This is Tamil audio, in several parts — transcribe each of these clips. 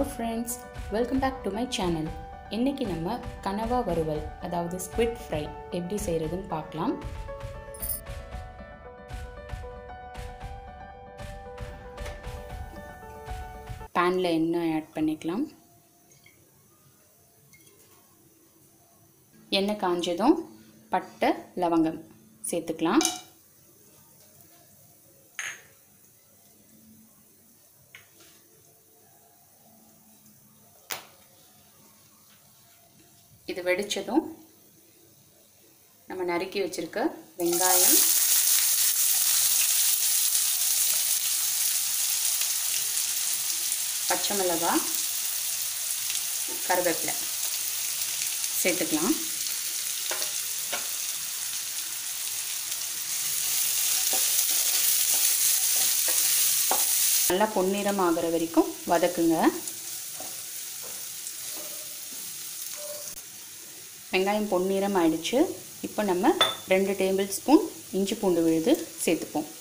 friends welcome back to my channel இன்றைக்கி நம்ம கனவா வறுவல் அதாவது ஸ்குவிட் ஃப்ரை எப்படி செய்கிறதுன்னு பார்க்கலாம் பேனில் எண்ணெய் ஆட் பண்ணிக்கலாம் எண்ணெய் காஞ்சதும் பட்டை லவங்கம் சேர்த்துக்கலாம் இது வெடித்ததும் நம்ம நறுக்கி வச்சுருக்க வெங்காயம் பச்சை மிளகாய் கருவேப்பிலை சேர்த்துக்கலாம் நல்லா பொன்னிறம் ஆகிற வரைக்கும் வதக்குங்க வெங்காயம் பொன்னிறம் ஆயிடுச்சு இப்போ நம்ம ரெண்டு டேபிள் ஸ்பூன் இஞ்சி பூண்டு விழுது சேர்த்துப்போம்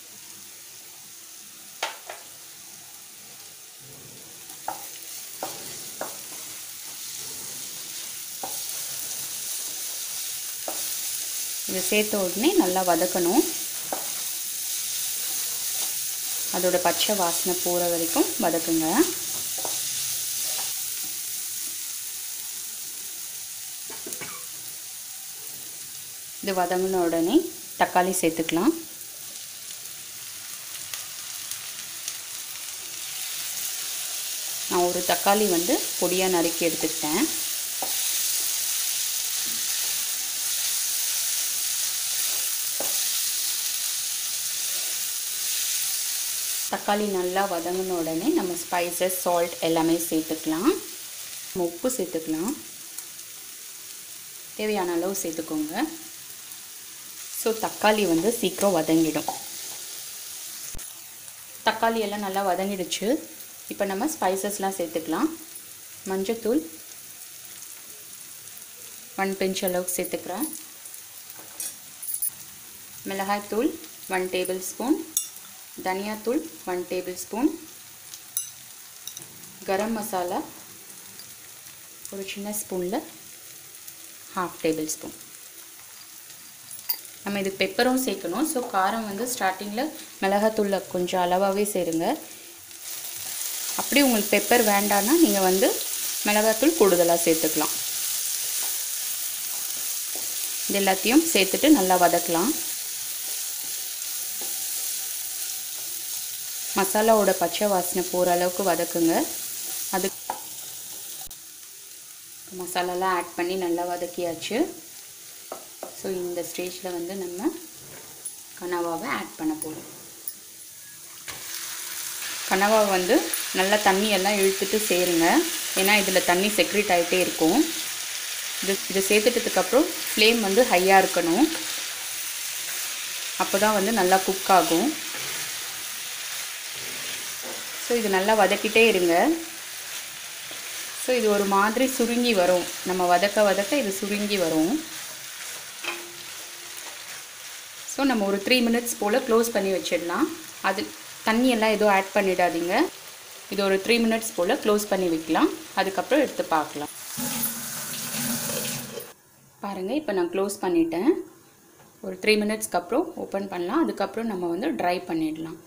இதை சேர்த்த உடனே நல்லா வதக்கணும் அதோட பச்சை வாசனை போகிற வரைக்கும் வதக்குங்க இது வதங்கின உடனே தக்காளி சேர்த்துக்கலாம் நான் ஒரு தக்காளி வந்து பொடியாக நறுக்கி எடுத்துக்கிட்டேன் தக்காளி நல்லா வதங்கின உடனே நம்ம ஸ்பைசஸ் சால்ட் எல்லாமே சேர்த்துக்கலாம் நம்ம உப்பு சேர்த்துக்கலாம் தேவையான அளவு சேர்த்துக்கோங்க ஸோ தக்காளி வந்து சீக்கிரம் வதங்கிடும் தக்காளி எல்லாம் நல்லா வதங்கிடுச்சு இப்போ நம்ம ஸ்பைசஸ்லாம் சேர்த்துக்கலாம் மஞ்சத்தூள் ஒன் பிஞ்ச் அளவுக்கு சேர்த்துக்கிறேன் மிளகாய்த்தூள் ஒன் டேபிள் ஸ்பூன் தனியாத்தூள் one tablespoon garam masala ஒரு சின்ன ஸ்பூனில் ஹாஃப் டேபிள் ஸ்பூன் நம்ம இது பெப்பரும் சேர்க்கணும் ஸோ காரம் வந்து ஸ்டார்டிங்கில் மிளகாத்தூளில் கொஞ்சம் அளவாகவே சேருங்க அப்படி உங்களுக்கு பெப்பர் வேண்டான்னா நீங்கள் வந்து மிளகாத்தூள் கூடுதலாக சேர்த்துக்கலாம் இது எல்லாத்தையும் சேர்த்துட்டு நல்லா வதக்கலாம் மசாலாவோட பச்சை வாசனை போகிற அளவுக்கு வதக்குங்க அது மசாலாலாம் ஆட் பண்ணி நல்லா வதக்கியாச்சு ஸோ இந்த ஸ்டேஜில் வந்து நம்ம கனவாவை ஆட் பண்ண போகிறோம் கனவா வந்து நல்லா தண்ணி எல்லாம் இழுத்துட்டு சேருங்க ஏன்னா இதில் தண்ணி செக்ரேட் ஆகிட்டே இருக்கும் இது இதை சேர்த்துட்டதுக்கப்புறம் ஃப்ளேம் வந்து ஹையாக இருக்கணும் அப்போ தான் வந்து நல்லா குக் ஆகும் ஸோ இது நல்லா வதக்கிட்டே இருங்க ஸோ இது ஒரு மாதிரி சுருங்கி வரும் நம்ம வதக்க வதக்க இது சுருங்கி வரும் ஸோ நம்ம ஒரு த்ரீ மினிட்ஸ் போல் க்ளோஸ் பண்ணி வச்சிடலாம் அது தண்ணியெல்லாம் எதுவும் ஆட் பண்ணிடாதீங்க இது ஒரு த்ரீ மினிட்ஸ் போல் க்ளோஸ் பண்ணி வைக்கலாம் அதுக்கப்புறம் எடுத்து பார்க்கலாம் பாருங்கள் இப்போ நான் க்ளோஸ் பண்ணிட்டேன் ஒரு த்ரீ மினிட்ஸ்க்கு அப்புறம் ஓப்பன் பண்ணலாம் அதுக்கப்புறம் நம்ம வந்து ட்ரை பண்ணிடலாம்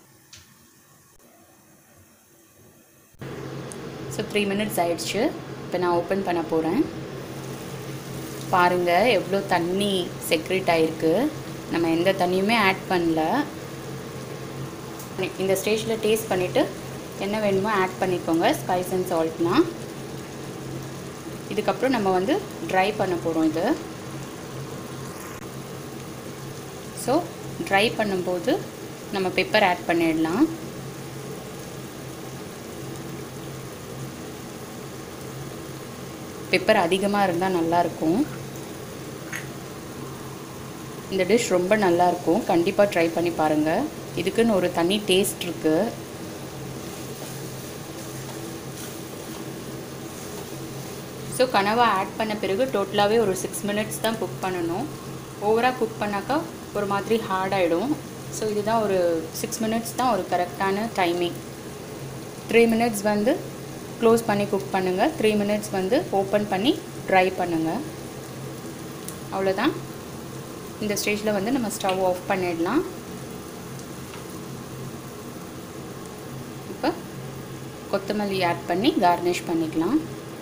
ஸோ த்ரீ மினிட்ஸ் ஆயிடுச்சு இப்போ நான் ஓப்பன் பண்ண போகிறேன் பாருங்கள் எவ்வளோ தண்ணி செக்ரேட் ஆகிருக்கு நம்ம எந்த தண்ணியுமே ஆட் பண்ணல இந்த ஸ்டேஜில் டேஸ்ட் பண்ணிவிட்டு என்ன வேணுமோ ஆட் பண்ணிக்கோங்க ஸ்பைஸ் அண்ட் சால்ட்னால் இதுக்கப்புறம் நம்ம வந்து ட்ரை பண்ண போகிறோம் இது ஸோ ட்ரை பண்ணும்போது நம்ம பெப்பர் ஆட் பண்ணிடலாம் பெப்பர் அதிகமாக இருந்தால் நல்லாயிருக்கும் இந்த டிஷ் ரொம்ப நல்லாயிருக்கும் கண்டிப்பாக ட்ரை பண்ணி பாருங்கள் இதுக்குன்னு ஒரு தனி டேஸ்ட் இருக்குது ஸோ கனவா ஆட் பண்ண பிறகு டோட்டலாகவே ஒரு சிக்ஸ் மினிட்ஸ் தான் குக் பண்ணணும் ஓவராக குக் பண்ணாக்கா ஒரு மாதிரி ஹார்டாகிடும் ஸோ இதுதான் ஒரு சிக்ஸ் மினிட்ஸ் தான் ஒரு கரெக்டான டைமிங் த்ரீ மினிட்ஸ் வந்து க்ளோஸ் பண்ணி குக் பண்ணுங்கள் த்ரீ மினிட்ஸ் வந்து ஓப்பன் பண்ணி ட்ரை பண்ணுங்கள் அவ்வளோதான் இந்த ஸ்டேஜில் வந்து நம்ம ஸ்டவ் ஆஃப் பண்ணிடலாம் இப்போ கொத்தமல்லி ஆட் பண்ணி கார்னிஷ் பண்ணிக்கலாம்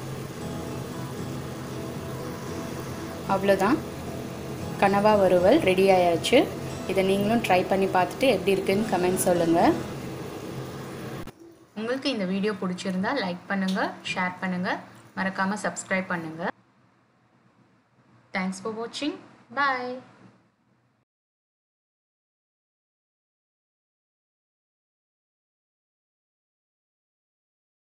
அவ்வளோதான் கனவா வறுவல் ரெடி ஆயாச்சு இதை நீங்களும் ட்ரை பண்ணி பார்த்துட்டு எப்படி இருக்குன்னு கமெண்ட் சொல்லுங்கள் உங்களுக்கு இந்த வீடியோ பிடிச்சிருந்தா லைக் பண்ணுங்கள் ஷேர் பண்ணுங்கள் மறக்காமல் சப்ஸ்கிரைப் பண்ணுங்கள் தேங்க்ஸ் ஃபார் வாட்சிங் பாய்